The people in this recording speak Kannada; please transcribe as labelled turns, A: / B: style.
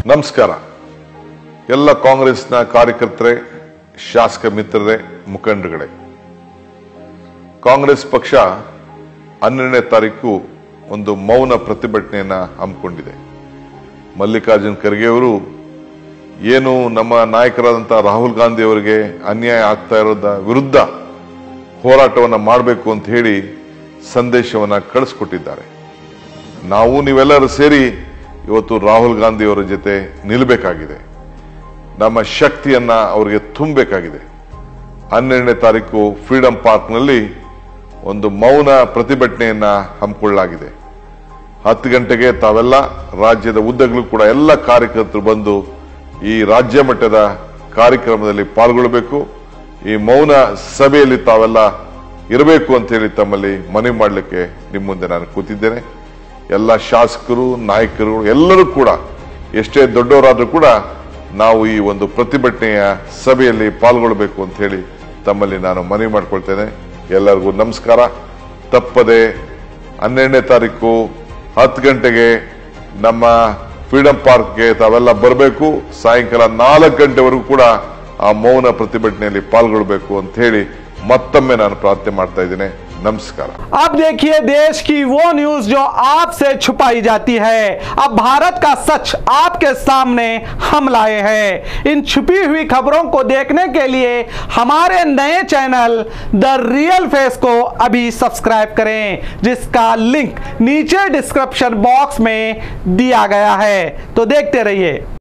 A: ನಮಸ್ಕಾರ ಎಲ್ಲ ಕಾಂಗ್ರೆಸ್ನ ಕಾರ್ಯಕರ್ತರೇ ಶಾಸಕ ಮಿತ್ರರೇ ಮುಖಂಡರುಗಳೇ ಕಾಂಗ್ರೆಸ್ ಪಕ್ಷ ಹನ್ನೆರಡನೇ ತಾರೀಕು ಒಂದು ಮೌನ ಪ್ರತಿಭಟನೆಯನ್ನ ಹಮ್ಮಿಕೊಂಡಿದೆ ಮಲ್ಲಿಕಾರ್ಜುನ್ ಖರ್ಗೆ ಅವರು ಏನು ನಮ್ಮ ನಾಯಕರಾದಂತಹ ರಾಹುಲ್ ಗಾಂಧಿ ಅವರಿಗೆ ಅನ್ಯಾಯ ಆಗ್ತಾ ಇರೋದ ವಿರುದ್ಧ ಹೋರಾಟವನ್ನ ಮಾಡಬೇಕು ಅಂತ ಹೇಳಿ ಸಂದೇಶವನ್ನ ಕಳಿಸ್ಕೊಟ್ಟಿದ್ದಾರೆ ನಾವು ನೀವೆಲ್ಲರೂ ಸೇರಿ ಇವತ್ತು ರಾಹುಲ್ ಗಾಂಧಿ ಅವರ ಜೊತೆ ನಿಲ್ಲಬೇಕಾಗಿದೆ ನಮ್ಮ ಶಕ್ತಿಯನ್ನ ಅವರಿಗೆ ತುಂಬಬೇಕಾಗಿದೆ ಹನ್ನೆರಡನೇ ತಾರೀಕು ಫ್ರೀಡಂ ಪಾರ್ಕ್ನಲ್ಲಿ ಒಂದು ಮೌನ ಪ್ರತಿಭಟನೆಯನ್ನ ಹಮ್ಮಿಕೊಳ್ಳಲಾಗಿದೆ ಹತ್ತು ಗಂಟೆಗೆ ತಾವೆಲ್ಲ ರಾಜ್ಯದ ಉದ್ದಗಲೂ ಕೂಡ ಎಲ್ಲ ಕಾರ್ಯಕರ್ತರು ಬಂದು ಈ ರಾಜ್ಯ ಮಟ್ಟದ ಕಾರ್ಯಕ್ರಮದಲ್ಲಿ ಪಾಲ್ಗೊಳ್ಳಬೇಕು ಈ ಮೌನ ಸಭೆಯಲ್ಲಿ ತಾವೆಲ್ಲ ಇರಬೇಕು ಅಂತ ಹೇಳಿ ತಮ್ಮಲ್ಲಿ ಮನವಿ ಮಾಡಲಿಕ್ಕೆ ನಿಮ್ಮ ಮುಂದೆ ನಾನು ಕೂತಿದ್ದೇನೆ ಎಲ್ಲ ಶಾಸಕರು ನಾಯಕರು ಎಲ್ಲರೂ ಕೂಡ ಎಷ್ಟೇ ದೊಡ್ಡವರಾದ್ರೂ ಕೂಡ ನಾವು ಈ ಒಂದು ಪ್ರತಿಭಟನೆಯ ಸಭೆಯಲ್ಲಿ ಪಾಲ್ಗೊಳ್ಳಬೇಕು ಅಂತ ಹೇಳಿ ತಮ್ಮಲ್ಲಿ ನಾನು ಮನವಿ ಮಾಡ್ಕೊಳ್ತೇನೆ ಎಲ್ಲರಿಗೂ ನಮಸ್ಕಾರ ತಪ್ಪದೆ ಹನ್ನೆರಡನೇ ತಾರೀಕು ಹತ್ತು ಗಂಟೆಗೆ ನಮ್ಮ ಫ್ರೀಡಂ ಪಾರ್ಕ್ಗೆ ತಾವೆಲ್ಲ ಬರಬೇಕು ಸಾಯಂಕಾಲ ನಾಲ್ಕು ಗಂಟೆವರೆಗೂ ಕೂಡ ಆ ಮೌನ ಪ್ರತಿಭಟನೆಯಲ್ಲಿ ಪಾಲ್ಗೊಳ್ಬೇಕು ಅಂತ ಹೇಳಿ ಮತ್ತೊಮ್ಮೆ ನಾನು ಪ್ರಾರ್ಥನೆ ಮಾಡ್ತಾ ಇದ್ದೇನೆ ನಮಸ್ಕಾರ
B: अब देखिए देश की वो न्यूज जो आपसे छुपाई जाती है अब भारत का सच आपके सामने हम लाए हैं इन छुपी हुई खबरों को देखने के लिए हमारे नए चैनल द रियल फेस को अभी सब्सक्राइब करें जिसका लिंक नीचे डिस्क्रिप्शन बॉक्स में दिया गया है तो देखते रहिए